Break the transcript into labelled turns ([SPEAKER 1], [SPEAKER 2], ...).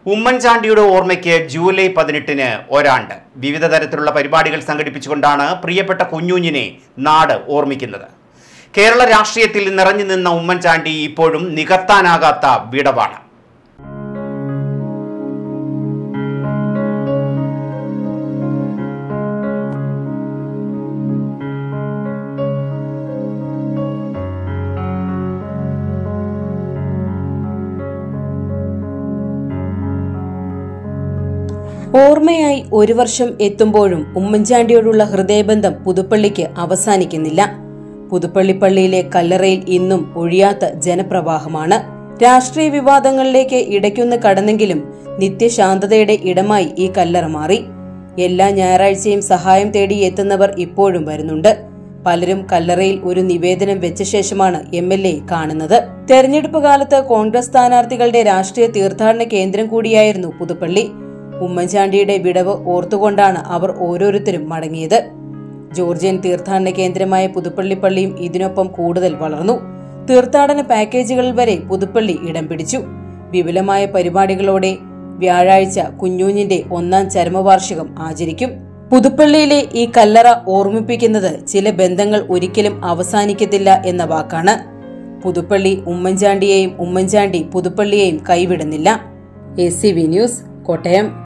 [SPEAKER 1] ഉമ്മൻചാണ്ടിയുടെ ഓർമ്മയ്ക്ക് ജൂലൈ പതിനെട്ടിന് ഒരാണ്ട് വിവിധ തരത്തിലുള്ള പരിപാടികൾ സംഘടിപ്പിച്ചുകൊണ്ടാണ് പ്രിയപ്പെട്ട കുഞ്ഞുഞ്ഞിനെ നാട് ഓർമ്മിക്കുന്നത് കേരള രാഷ്ട്രീയത്തിൽ നിറഞ്ഞു നിന്ന ഉമ്മൻചാണ്ടി ഇപ്പോഴും നികത്താനാകാത്ത വിടവാണ്
[SPEAKER 2] ഓർമ്മയായി ഒരു വർഷം എത്തുമ്പോഴും ഉമ്മൻചാണ്ടിയോടുള്ള ഹൃദയബന്ധം പുതുപ്പള്ളിക്ക് അവസാനിക്കുന്നില്ല പുതുപ്പള്ളി പള്ളിയിലെ കല്ലറയിൽ ഇന്നും ഒഴിയാത്ത ജനപ്രവാഹമാണ് രാഷ്ട്രീയ വിവാദങ്ങളിലേക്ക് ഇടയ്ക്കൊന്ന് കടന്നെങ്കിലും നിത്യശാന്തതയുടെ ഇടമായി ഈ കല്ലറ മാറി എല്ലാ ഞായറാഴ്ചയും സഹായം തേടി എത്തുന്നവർ ഇപ്പോഴും വരുന്നുണ്ട് പലരും കല്ലറയിൽ ഒരു നിവേദനം വെച്ച ശേഷമാണ് എം എൽ എ കാണുന്നത് തെരഞ്ഞെടുപ്പ് കാലത്ത് കോൺഗ്രസ് സ്ഥാനാർത്ഥികളുടെ രാഷ്ട്രീയ തീർത്ഥാടന കേന്ദ്രം കൂടിയായിരുന്നു പുതുപ്പള്ളി ഉമ്മൻചാണ്ടിയുടെ വിടവ് ഓർത്തുകൊണ്ടാണ് അവർ ഓരോരുത്തരും മടങ്ങിയത് ജോർജിയൻ തീർത്ഥാടന കേന്ദ്രമായ പുതുപ്പള്ളി പള്ളിയും ഇതിനൊപ്പം കൂടുതൽ വളർന്നു തീർത്ഥാടന പാക്കേജുകളിൽ വരെ പുതുപ്പള്ളി ഇടം പിടിച്ചു വിപുലമായ പരിപാടികളോടെ വ്യാഴാഴ്ച കുഞ്ഞൂഞ്ഞിന്റെ ഒന്നാം ചരമവാർഷികം ആചരിക്കും പുതുപ്പള്ളിയിലെ ഈ കല്ലറ ഓർമ്മിപ്പിക്കുന്നത് ചില ബന്ധങ്ങൾ ഒരിക്കലും അവസാനിക്കത്തില്ല എന്ന വാക്കാണ് പുതുപ്പള്ളി ഉമ്മൻചാണ്ടിയെയും ഉമ്മൻചാണ്ടി പുതുപ്പള്ളിയെയും കൈവിടുന്നില്ല A C V news Kottayam